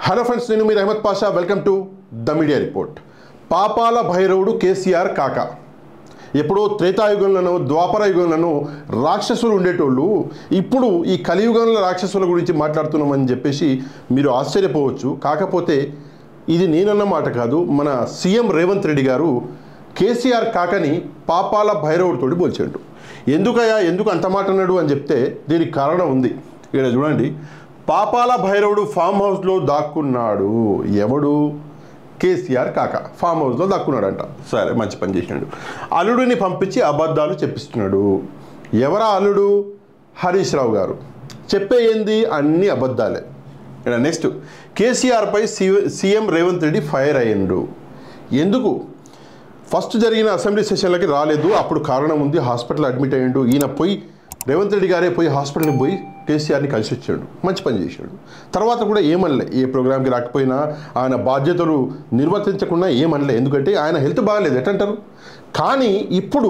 Hello friends నేను మీరు Ahmed Pasha welcome to the media report పాపాల భైరవుడు కేసీఆర్ కాక ఎప్పుడో త్రేతాయుగంలోనూ ద్వాపర యుగంలోనూ రాక్షసులు ఉండేటోళ్ళు ఇప్పుడు ఈ కలియుగంలో రాక్షసుల గురించి మాట్లాడుతున్నామని చెప్పేసి మీరు ఆశ్చర్యపోవచ్చు కాకపోతే ఇది నేనన్న మాట కాదు మన సీఎం రేవంత్ రెడ్డి గారు కేసీఆర్ కాకని పాపాల భైరవుడితోటి పోల్చాడు ఎందుకయ్యా ఎందుకు అంత మాట అన్నాడు అని చెప్తే దీనికి కారణం ఉంది ఇక్కడ చూడండి పాపాల భైరవుడు ఫామ్ హౌస్లో దాక్కున్నాడు ఎవడు కేసీఆర్ కాక ఫామ్ హౌస్లో దాక్కున్నాడంట సరే మంచి పని చేసినాడు అల్లుడిని పంపించి అబద్ధాలు చెప్పిస్తున్నాడు ఎవరా అల్లుడు హరీష్ రావు గారు చెప్పే ఏంది అన్ని అబద్ధాలే ఇక్కడ నెక్స్ట్ కేసీఆర్పై సి సీఎం రేవంత్ రెడ్డి ఫైర్ అయ్యిండు ఎందుకు ఫస్ట్ జరిగిన అసెంబ్లీ సెషన్లకి రాలేదు అప్పుడు కారణం ఉంది హాస్పిటల్ అడ్మిట్ అయ్యిండు ఈయన పోయి రేవంత్ రెడ్డి గారే పోయి హాస్పిటల్కి పోయి కేసీఆర్ని కలిసి వచ్చాడు మంచి పని చేశాడు తర్వాత కూడా ఏమనలే ఏ ప్రోగ్రామ్కి రాకపోయినా ఆయన బాధ్యతలు నిర్వర్తించకుండా ఏమనలే ఎందుకంటే ఆయన హెల్త్ బాగాలేదు ఎట్టంటారు కానీ ఇప్పుడు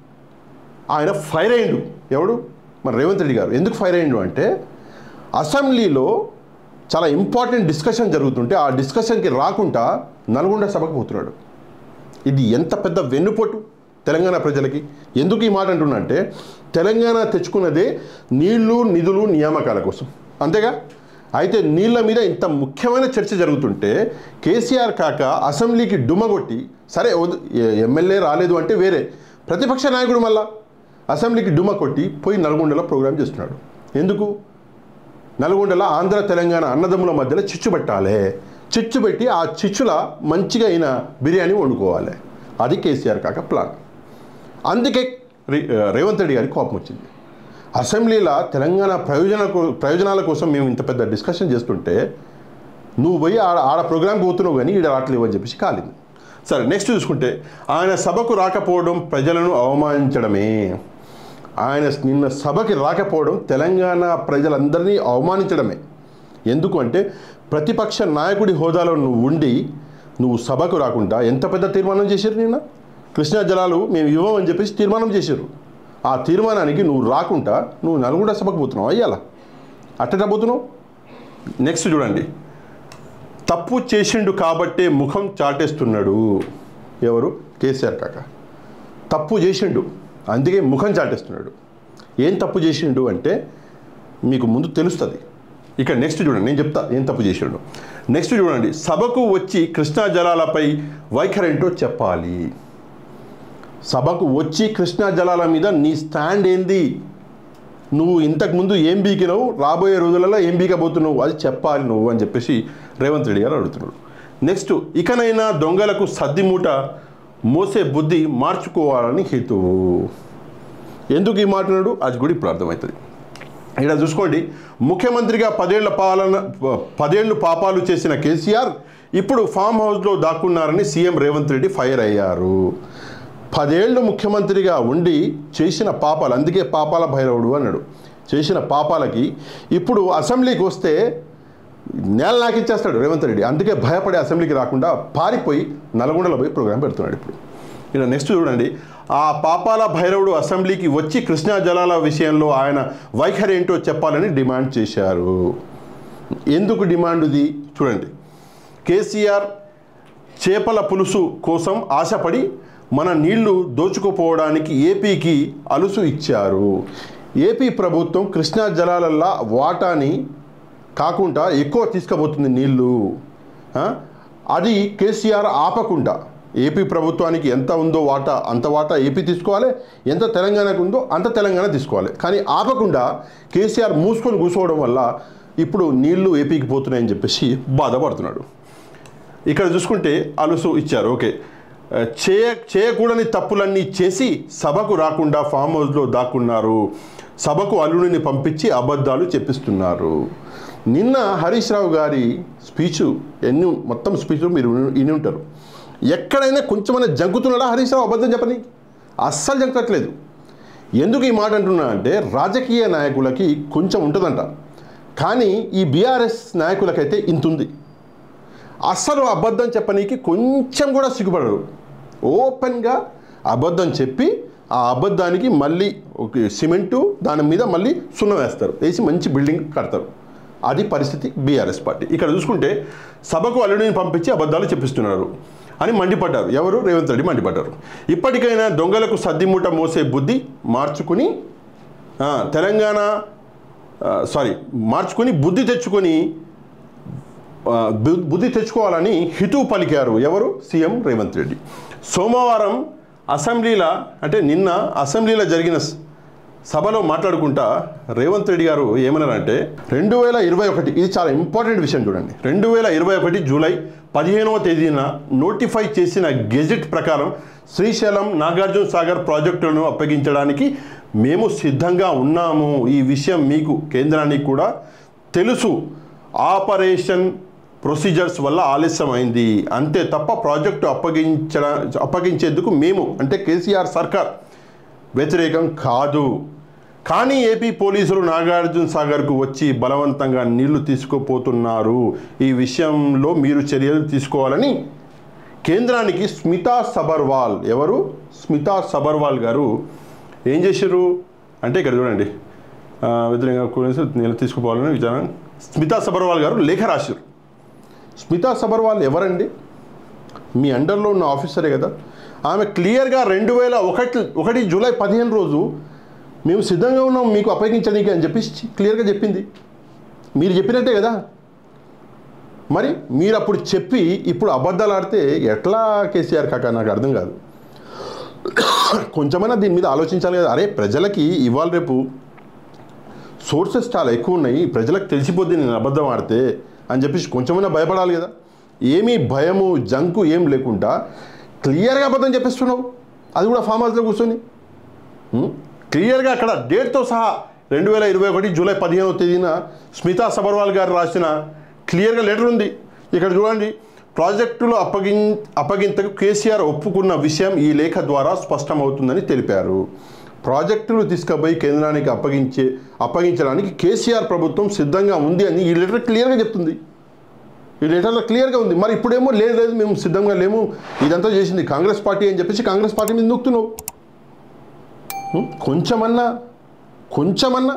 ఆయన ఫైర్ అయ్యిండు ఎవడు మన రేవంత్ రెడ్డి గారు ఎందుకు ఫైర్ అయ్యిండు అంటే అసెంబ్లీలో చాలా ఇంపార్టెంట్ డిస్కషన్ జరుగుతుంటే ఆ డిస్కషన్కి రాకుండా నల్గొండ సభకు పోతున్నాడు ఇది ఎంత పెద్ద వెన్నుపోటు తెలంగాణ ప్రజలకి ఎందుకు ఈ మాట అంటున్నా అంటే తెలంగాణ తెచ్చుకున్నదే నీళ్లు నిధులు నియామకాల కోసం అంతేగా అయితే నీళ్ళ మీద ఇంత ముఖ్యమైన చర్చ జరుగుతుంటే కేసీఆర్ కాక అసెంబ్లీకి డుమ్మగొట్టి సరే వద్దు, ఎ- ఎమ్మెల్యే రాలేదు అంటే వేరే ప్రతిపక్ష నాయకుడు మళ్ళా అసెంబ్లీకి డుమ్మ కొట్టి పోయి నల్గొండలో ప్రోగ్రామ్ చేస్తున్నాడు ఎందుకు నల్గొండలో ఆంధ్ర తెలంగాణ అన్నదమ్ముల మధ్యలో చిచ్చు పెట్టాలి చిచ్చు పెట్టి ఆ చిచ్చుల మంచిగా అయిన బిర్యానీ వండుకోవాలి అది కేసీఆర్ కాక ప్లాన్ అందుకే రే- రేవంత్ రెడ్డి గారికి కోపం వచ్చింది అసెంబ్లీలో తెలంగాణ ప్రయోజన ప్రయోజనాల కోసం మేము ఇంత పెద్ద డిస్కషన్ చేస్తుంటే నువ్వు పోయి ఆడ ఆడ ప్రోగ్రామ్కి పోతున్నావు కానీ ఈడ రావట్లేవు అని చెప్పేసి కాలింది సరే నెక్స్ట్ చూసుకుంటే ఆయన సభకు రాకపోవడం ప్రజలను అవమానించడమే ఆయన నిన్న సభకి రాకపోవడం తెలంగాణ ప్రజలందరినీ అవమానించడమే ఎందుకు అంటే ప్రతిపక్ష నాయకుడి హోదాలో నువ్వు ఉండి నువ్వు సభకు రాకుండా ఎంత పెద్ద తీర్మానం చేశారు నిన్న కృష్ణా జలాలు మేము ఇవ్వమని చెప్పేసి తీర్మానం చేశారు ఆ తీర్మానానికి నువ్వు రాకుండా నువ్వు నల్గొండ సభకు పోతున్నావు అయ్యాలా అట్టట పోతున్నావు నెక్స్ట్ చూడండి తప్పు చేసిండు కాబట్టే ముఖం చాటేస్తున్నాడు ఎవరు కేసీఆర్ కాక తప్పు చేసిండు అందుకే ముఖం చాటేస్తున్నాడు ఏం తప్పు చేసిండు అంటే మీకు ముందు తెలుస్తుంది ఇక నెక్స్ట్ చూడండి నేను చెప్తా ఏం తప్పు చేసిండు నెక్స్ట్ చూడండి సభకు వచ్చి కృష్ణా జలాలపై వైఖరేంటో చెప్పాలి సభకు వచ్చి కృష్ణా జలాల మీద నీ స్టాండ్ ఏంది నువ్వు ఇంతకుముందు ఏం బీకినావు రాబోయే రోజులలో ఏం బీకబోతున్నావు అది చెప్పాలి నువ్వు అని చెప్పేసి రేవంత్ రెడ్డి గారు అడుగుతున్నాడు నెక్స్ట్ ఇకనైనా దొంగలకు సద్దిమూట మోసే బుద్ధి మార్చుకోవాలని హేతువు ఎందుకు ఈ మాట్లాడు అది కూడా ఇప్పుడు అర్థమవుతుంది ఇక్కడ చూసుకోండి ముఖ్యమంత్రిగా పదేళ్ల పాలన పదేళ్లు పాపాలు చేసిన కేసీఆర్ ఇప్పుడు ఫామ్ హౌస్లో దాక్కున్నారని సీఎం రేవంత్ రెడ్డి ఫైర్ అయ్యారు పదేళ్ళు ముఖ్యమంత్రిగా ఉండి చేసిన పాపాలు అందుకే పాపాల భైరవుడు అన్నాడు చేసిన పాపాలకి ఇప్పుడు అసెంబ్లీకి వస్తే నేల నాకిచ్చేస్తాడు రేవంత్ రెడ్డి అందుకే భయపడే అసెంబ్లీకి రాకుండా పారిపోయి నల్గొండలో పోయి ప్రోగ్రాం పెడుతున్నాడు ఇప్పుడు ఇక్కడ నెక్స్ట్ చూడండి ఆ పాపాల భైరవుడు అసెంబ్లీకి వచ్చి కృష్ణా జలాల విషయంలో ఆయన వైఖరి ఏంటో చెప్పాలని డిమాండ్ చేశారు ఎందుకు డిమాండ్ ఇది చూడండి కేసీఆర్ చేపల పులుసు కోసం ఆశపడి మన నీళ్లు దోచుకుపోవడానికి ఏపీకి అలుసు ఇచ్చారు ఏపీ ప్రభుత్వం కృష్ణా జలాలల్లా వాటాని కాకుండా ఎక్కువ తీసుకుపోతుంది నీళ్లు ఆ? అది కేసీఆర్ ఆపకుండా ఏపీ ప్రభుత్వానికి ఎంత ఉందో వాటా అంత వాటా ఏపీ తీసుకోవాలి ఎంత తెలంగాణకు ఉందో అంత తెలంగాణ తీసుకోవాలి కానీ ఆపకుండా కేసీఆర్ మూసుకొని కూర్చోవడం వల్ల ఇప్పుడు నీళ్లు ఏపీకి పోతున్నాయని చెప్పేసి బాధపడుతున్నాడు ఇక్కడ చూసుకుంటే అలుసు ఇచ్చారు ఓకే ఆ, చేయ చేయకూడని తప్పులన్నీ చేసి సభకు రాకుండా ఫామ్ హౌస్లో దాక్కున్నారు సభకు అల్లుడిని పంపించి అబద్ధాలు చెప్పిస్తున్నారు నిన్న హరీష్ రావు గారి స్పీచ్ ఎన్ని మొత్తం స్పీచ్ మీరు విని ఉంటారు ఎక్కడైనా కొంచెమైనా జంకుతున్నాడా హరీష్ రావు అబద్ధం చెప్పని అస్సలు జంకట్లేదు ఎందుకు ఈ మాట అంటున్నా అంటే రాజకీయ నాయకులకి కొంచెం ఉంటుందంట కానీ ఈ బీఆర్ఎస్ నాయకులకైతే ఇంత ఉంది అస్సలు అబద్ధం చెప్పనీకి కొంచెం కూడా సిగ్గుపడరు ఓపెన్గా అబద్ధం చెప్పి ఆ అబద్ధానికి మళ్ళీ ఒక సిమెంటు దాని మీద మళ్ళీ సున్నం వేస్తారు వేసి మంచి బిల్డింగ్ కడతారు అది పరిస్థితి బీఆర్ఎస్ పార్టీ ఇక్కడ చూసుకుంటే సభకు అల్లుడిని పంపించి అబద్ధాలు చెప్పిస్తున్నారు అని మండిపడ్డారు ఎవరు రేవంత్ రెడ్డి మండిపడ్డారు ఇప్పటికైనా దొంగలకు సద్దిమూట మోసే బుద్ధి మార్చుకుని ఆ, తెలంగాణ ఆ, సారీ మార్చుకొని బుద్ధి తెచ్చుకొని ఆ, బు- బుద్ధి తెచ్చుకోవాలని హితువు పలికారు ఎవరు సీఎం రేవంత్ రెడ్డి సోమవారం అసెంబ్లీల అంటే నిన్న అసెంబ్లీలో జరిగిన స- సభలో మాట్లాడుకుంటా రేవంత్ రెడ్డి గారు ఏమన్నారంటే రెండు వేల ఇరవై ఒకటి ఇది చాలా ఇంపార్టెంట్ విషయం చూడండి రెండు వేల ఇరవై ఒకటి జూలై పదిహేనవ తేదీన నోటిఫై చేసిన గెజెట్ ప్రకారం శ్రీశైలం నాగార్జున సాగర్ ప్రాజెక్టులను అప్పగించడానికి మేము సిద్ధంగా ఉన్నాము ఈ విషయం మీకు కేంద్రానికి కూడా తెలుసు ఆపరేషన్ ప్రొసీజర్స్ వల్ల ఆలస్యమైంది అంతే తప్ప ప్రాజెక్టు అప్పగించడ అప్పగించేందుకు మేము అంటే కేసీఆర్ సర్కార్ వ్యతిరేకం కాదు కానీ ఏపీ పోలీసులు నాగార్జున సాగర్కు వచ్చి బలవంతంగా నీళ్లు తీసుకుపోతున్నారు ఈ విషయంలో మీరు చర్యలు తీసుకోవాలని కేంద్రానికి స్మితా సబర్వాల్ ఎవరు స్మితా సబర్వాల్ గారు ఏం చేశారు అంటే ఇక్కడ చూడండి ఆ, వ్యతిరేకంగా పోలీసులు నీళ్ళు తీసుకుపోవాలని విచారణ స్మితా సబర్వాల్ గారు లేఖ రాశారు స్మితా సబర్వాల్ ఎవరండి మీ అండర్లో ఉన్న ఆఫీసరే కదా ఆమె క్లియర్గా రెండు వేల ఒకటి ఒకటి జూలై పదిహేను రోజు మేము సిద్ధంగా ఉన్నాం మీకు అప్పగించడానికి అని చెప్పి క్లియర్గా చెప్పింది మీరు చెప్పినట్టే కదా మరి మీరు అప్పుడు చెప్పి ఇప్పుడు అబద్ధాలు ఆడితే ఎట్లా కేసీఆర్ కాక నాకు అర్థం కాదు కొంచెమైనా దీని మీద ఆలోచించాలి కదా అరే ప్రజలకి ఇవాళ రేపు సోర్సెస్ చాలా ఎక్కువ ఉన్నాయి ప్రజలకు తెలిసిపోద్ది నేను అబద్ధం ఆడితే అని చెప్పేసి కొంచెమైనా భయపడాలి కదా ఏమీ భయము జంకు ఏం లేకుండా క్లియర్గా అబద్ధం చెప్పేస్తున్నావు అది కూడా ఫామ్ హౌస్లో కూర్చొని ఉం? క్లియర్గా అక్కడ డేట్తో సహా రెండు వేల ఇరవై ఒకటి జూలై పదిహేనవ తేదీన స్మితా సబర్వాల్ గారు రాసిన క్లియర్గా లెటర్ ఉంది ఇక్కడ చూడండి ప్రాజెక్టులు అప్పగిం అప్పగింతకు కేసీఆర్ ఒప్పుకున్న విషయం ఈ లేఖ ద్వారా స్పష్టమవుతుందని తెలిపారు ప్రాజెక్టులు తీసుకుపోయి కేంద్రానికి అప్పగించే అప్పగించడానికి కేసీఆర్ ప్రభుత్వం సిద్ధంగా ఉంది అని ఈ లెటర్ క్లియర్గా చెప్తుంది ఈ లెటర్లో క్లియర్గా ఉంది మరి ఇప్పుడేమో లేదు లేదు మేము సిద్ధంగా లేము ఇదంతా చేసింది కాంగ్రెస్ పార్టీ అని చెప్పేసి కాంగ్రెస్ పార్టీ మీద నొక్కుతున్నావు ఉం? కొంచెమన్నా కొంచెమన్నా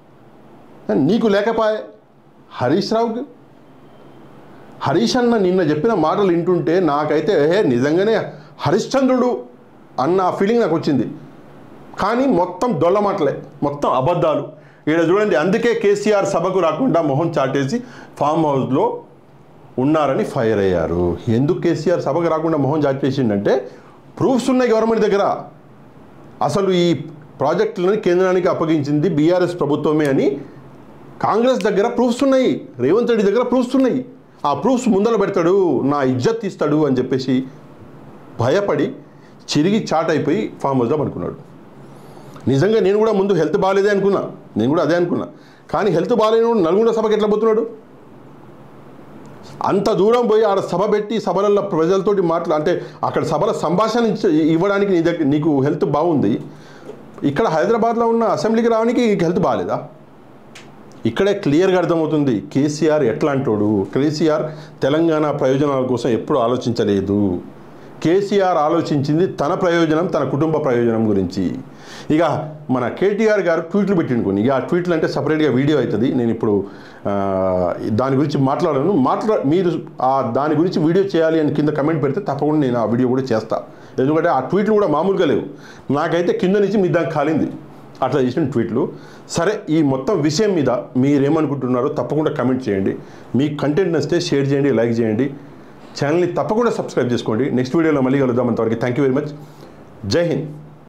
నీకు లేకపాయే హరీష్ రావుకి హరీష్ అన్న నిన్న చెప్పిన మాటలు వింటుంటే నాకైతే ఏ నిజంగానే హరిశ్చంద్రుడు అన్న ఫీలింగ్ నాకు వచ్చింది కానీ మొత్తం దొల్ల మాటలే మొత్తం అబద్ధాలు ఇక్కడ చూడండి అందుకే కేసీఆర్ సభకు రాకుండా మొహం చాటేసి ఫామ్ హౌస్లో ఉన్నారని ఫైర్ అయ్యారు ఎందుకు కేసీఆర్ సభకు రాకుండా మొహం చాటేసిండంటే ప్రూఫ్స్ ఉన్నాయి గవర్నమెంట్ దగ్గర అసలు ఈ ప్రాజెక్టులను కేంద్రానికి అప్పగించింది బీఆర్ఎస్ ప్రభుత్వమే అని కాంగ్రెస్ దగ్గర ప్రూఫ్స్ ఉన్నాయి రేవంత్ రెడ్డి దగ్గర ప్రూఫ్స్ ఉన్నాయి ఆ ప్రూఫ్స్ ముందర పెడతాడు నా ఇజ్జత్ తీస్తాడు అని చెప్పేసి భయపడి చిరిగి చాట్ అయిపోయి ఫామ్ హౌస్లో పడుకున్నాడు నిజంగా నేను కూడా ముందు హెల్త్ బాగాలేదే అనుకున్నా నేను కూడా అదే అనుకున్నా కానీ హెల్త్ బాగాలేని నల్గొండ సభకి ఎట్లా పోతున్నాడు అంత దూరం పోయి ఆడ సభ పెట్టి సభలలో ప్రజలతోటి మాట్లా అంటే అక్కడ సభల సంభాషణ ఇచ్చ- ఇవ్వడానికి నీ దగ్గర నీకు హెల్త్ బాగుంది ఇక్కడ హైదరాబాద్లో ఉన్న అసెంబ్లీకి రావడానికి నీకు హెల్త్ బాగాలేదా ఇక్కడే క్లియర్గా అర్థమవుతుంది కేసీఆర్ ఎట్లాంటోడు కేసీఆర్ తెలంగాణ ప్రయోజనాల కోసం ఎప్పుడు ఆలోచించలేదు కేసీఆర్ ఆలోచించింది తన ప్రయోజనం తన కుటుంబ ప్రయోజనం గురించి ఇక మన కేటీఆర్ గారు ట్వీట్లు పెట్టిండు కొన్ని ఇక ఆ ట్వీట్లు అంటే సపరేట్గా వీడియో అవుతుంది నేను ఇప్పుడు ఆ, దాని గురించి మాట్లాడను మాట్లా మీరు ఆ దాని గురించి వీడియో చేయాలి అని కింద కమెంట్ పెడితే తప్పకుండా నేను ఆ వీడియో కూడా చేస్తా ఎందుకంటే ఆ ట్వీట్లు కూడా మామూలుగా లేవు నాకైతే కింద నుంచి మీ దానికి కాలింది అట్లా చేసిన ట్వీట్లు సరే ఈ మొత్తం విషయం మీద మీరేమనుకుంటున్నారో తప్పకుండా కమెంట్ చేయండి మీ కంటెంట్ నచ్చితే షేర్ చేయండి లైక్ చేయండి ఛానల్ని తప్పకుండా సబ్స్క్రైబ్ చేసుకోండి నెక్స్ట్ వీడియోలో మళ్ళీ కలుద్దాం అంతవరకు థ్యాంక్ యూ వెరీ మచ్ జై హింద్